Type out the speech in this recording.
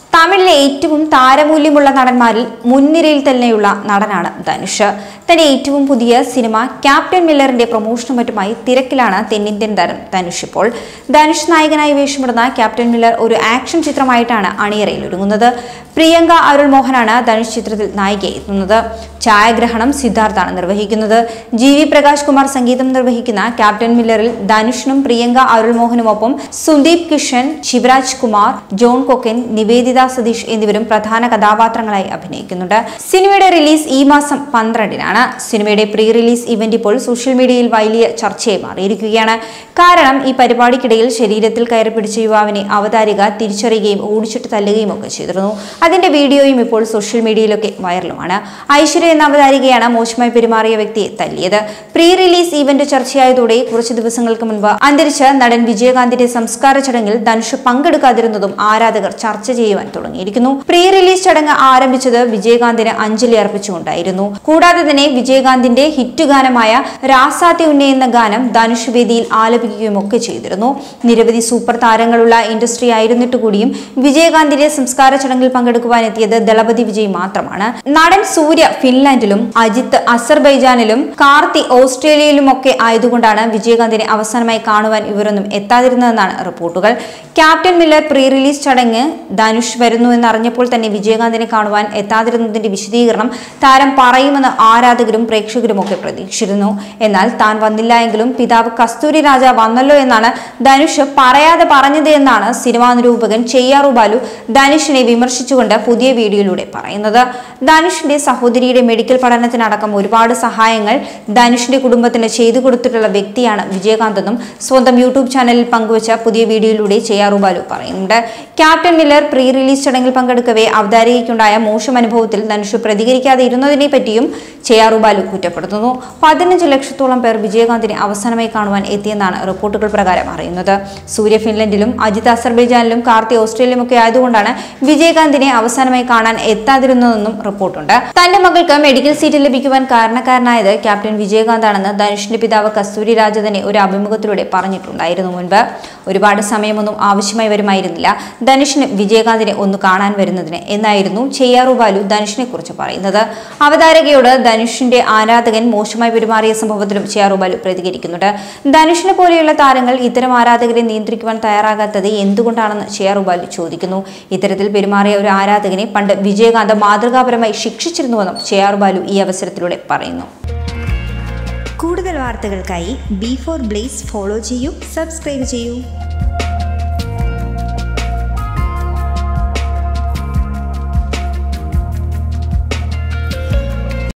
തമിഴിലെ ഏറ്റവും താരമൂല്യമുള്ള നടന്മാരിൽ മുൻനിരയിൽ തന്നെയുള്ള നടനാണ് ധനുഷ് തന്റെ ഏറ്റവും പുതിയ സിനിമ ക്യാപ്റ്റൻ മില്ലറിന്റെ പ്രൊമോഷനും മറ്റുമായി തിരക്കിലാണ് തെന്നിന്ത്യൻ താരം ധനുഷ് ഇപ്പോൾ ധനുഷ് നായകനായി വേഷമിടുന്ന ക്യാപ്റ്റൻ മില്ലർ ഒരു ആക്ഷൻ ചിത്രമായിട്ടാണ് അണിയറയിൽ ഒരുങ്ങുന്നത് പ്രിയങ്ക അരുൾ മോഹനാണ് ധനുഷ് ചിത്രത്തിൽ നായികയായി എത്തുന്നത് ഛായാഗ്രഹണം സിദ്ധാർത്ഥാണ് നിർവഹിക്കുന്നത് ജി വി പ്രകാശ് കുമാർ സംഗീതം നിർവഹിക്കുന്ന ക്യാപ്റ്റൻ മില്ലറിൽ ധനുഷിനും പ്രിയങ്ക അരുൾമോഹനുമൊപ്പം സുദീപ് കിഷൻ ശിവരാജ് കുമാർ ജോൺ കൊക്കൻ നിവേദിത സതീഷ് എന്നിവരും പ്രധാന കഥാപാത്രങ്ങളായി അഭിനയിക്കുന്നുണ്ട് സിനിമയുടെ റിലീസ് ഈ മാസം പന്ത്രണ്ടിനാണ് സിനിമയുടെ പ്രീ റിലീസ് ഇവന്റ് ഇപ്പോൾ സോഷ്യൽ മീഡിയയിൽ വലിയ ചർച്ചയായി മാറിയിരിക്കുകയാണ് കാരണം ഈ പരിപാടിക്കിടയിൽ ശരീരത്തിൽ കയറി പിടിച്ച യുവാവിനെ അവതാരിക തിരിച്ചറിയുകയും ഓടിച്ചിട്ട് തല്ലുകയും ഒക്കെ ചെയ്തിരുന്നു അതിന്റെ വീഡിയോയും ഇപ്പോൾ സോഷ്യൽ മീഡിയയിലൊക്കെ വൈറലുമാണ് ഐശ്വര്യ എന്ന അവതാരികയാണ് മോശമായി പെരുമാറിയ വ്യക്തിയെ തല്ലിയത് പ്രീ റിലീസ് ഇവന്റ് ചർച്ചയായതോടെ കുറച്ച് ദിവസങ്ങൾക്ക് മുൻപ് അന്തരിച്ച നടൻ വിജയകാന്തിന്റെ സംസ്കാര ചടങ്ങിൽ ധനുഷ് പങ്കെടുക്കാതിരുന്നതും ആരാധകർ ചർച്ച ചെയ്യുവാൻ തുടങ്ങിയിരിക്കുന്നു പ്രീ റിലീസ് ചടങ്ങ് ആരംഭിച്ചത് വിജയകാന്തിന് അഞ്ജലി അർപ്പിച്ചുകൊണ്ടായിരുന്നു കൂടാതെ തന്നെ വിജയകാന്തിന്റെ ഹിറ്റ് ഗാനമായ രാസാത്തി ഉന്നെ എന്ന ഗാനം ധനുഷ് വേദിയിൽ ആലപിക്കുകയും ഒക്കെ ചെയ്തിരുന്നു നിരവധി സൂപ്പർ താരങ്ങളുള്ള ഇൻഡസ്ട്രി ആയിരുന്നിട്ട് കൂടിയും വിജയകാന്തിന്റെ സംസ്കാര ചടങ്ങിൽ പങ്കെടുക്കുവാൻ എത്തിയത് ദളപതി വിജയ് മാത്രമാണ് നടൻ സൂര്യ ഫിൻലാൻഡിലും അജിത്ത് അസർബൈജാനിലും കാർത്തി ഓസ്ട്രേലിയയിലും ഒക്കെ ആയതുകൊണ്ടാണ് വിജയകാന്തിനെ അവസാനമായി കാണുവാൻ ഇവരൊന്നും എത്താതിരുന്നതെന്നാണ് റിപ്പോർട്ടുകൾ ക്യാപ്റ്റൻ മില്ലർ പ്രീ റിലീസ് ചടങ്ങ് ധനുഷ് വരുന്നു എന്നറിഞ്ഞപ്പോൾ തന്നെ വിജയകാന്തിനെ കാണുവാൻ എത്താതിരുന്നതിന്റെ വിശദീകരണം താരം പറയുമെന്ന് ആരാധകരും പ്രേക്ഷകരും ഒക്കെ പ്രതീക്ഷിച്ചിരുന്നു എന്നാൽ താൻ വന്നില്ല എങ്കിലും പിതാവ് കസ്തൂരി രാജ വന്നല്ലോ എന്നാണ് ധനുഷ് പറയാതെ പറഞ്ഞത് എന്നാണ് സിനിമാ നിരൂപകൻ ചെയ്യാറു ബാലു ധനുഷിനെ വിമർശിച്ചുകൊണ്ട് പുതിയ വീഡിയോയിലൂടെ പറയുന്നത് ധനുഷിന്റെ സഹോദരിയുടെ മെഡിക്കൽ പഠനത്തിനടക്കം ഒരുപാട് സഹായങ്ങൾ ധനുഷിന്റെ കുടുംബത്തിന് ചെയ്തു കൊടുത്തിട്ടുള്ള വ്യക്തിയാണ് വിജയകാന്ത് എന്നും സ്വന്തം യൂട്യൂബ് ചാനലിൽ പങ്കുവച്ച പുതിയ വീഡിയോയിലൂടെ ചെയ്യാറു ബാലു പറയുന്നുണ്ട് ക്യാപ്റ്റൻ മില്ലർ പ്രീ റിലീസ് ചടങ്ങിൽ പങ്കെടുക്കവേ അവതാരികയ്ക്കുണ്ടായ മോശം അനുഭവത്തിൽ ധനുഷ് പ്രതികരിക്കാതെ ഇരുന്നതിനെ പറ്റിയും ചെയ്യാറു ബാലു കുറ്റപ്പെടുത്തുന്നു പതിനഞ്ച് ലക്ഷത്തോളം പേർ വിജയകാന്തിനെ അവസാനമായി കാണുവാൻ എത്തിയെന്നാണ് റിപ്പോർട്ടുകൾ പ്രകാരം അറിയുന്നത് സൂര്യ ഫിൻലൻഡിലും അജിത് അസർബൈജാനിലും കാർത്തി ഓസ്ട്രേലിയയിലും ഒക്കെ ആയതുകൊണ്ടാണ് വിജയകാന്തിനെ അവസാനമായി കാണാൻ എത്താതിരുന്നതെന്നും റിപ്പോർട്ടുണ്ട് തന്റെ മകൾക്ക് മെഡിക്കൽ സീറ്റ് ലഭിക്കുവാൻ കാരണക്കാരനായത് ക്യാപ്റ്റൻ വിജയകാന്ത് ആണെന്ന് ധനുഷിന്റെ പിതാവ് കസ്തൂരി രാജ തന്നെ ഒരു അഭിമുഖത്തിലൂടെ പറഞ്ഞിട്ടുണ്ടായിരുന്നു മുൻപ് ഒരുപാട് സമയമൊന്നും ആവശ്യമായി വരുമായിരുന്നില്ല ധനുഷിന് വിജയകാന്തിനെ ഒന്ന് കാണാൻ വരുന്നതിന് എന്നായിരുന്നു ചെയ്യാറു ബാലു ധനുഷിനെ കുറിച്ച് പറയുന്നത് അവതാരകയോട് ധനുഷിന്റെ ആരാധകൻ മോശമായി പെരുമാറിയ സംഭവത്തിലും ചെയ്യാറു ബാലു പ്രതികരിക്കുന്നുണ്ട് ധനുഷിനെ പോലെയുള്ള താരങ്ങൾ ഇത്തരം ആരാധകരെ നിയന്ത്രിക്കുവാൻ തയ്യാറാകാത്തത് എന്തുകൊണ്ടാണെന്ന് ചെയ്യാറു ബാലു ചോദിക്കുന്നു ഇത്തരത്തിൽ പെരുമാറിയ ഒരു ആരാധകനെ പണ്ട് വിജയകാന്ത് മാതൃകാപരമായി ശിക്ഷിച്ചിരുന്നുവെന്നും ചെയ്യാറു ബാലു ഈ അവസരത്തിലൂടെ പറയുന്നു കൂടുതൽ വാർത്തകൾക്കായി ബി ഫോർ ബ്ലേസ് ഫോളോ ചെയ്യൂ സബ്സ്ക്രൈബ് ചെയ്യൂ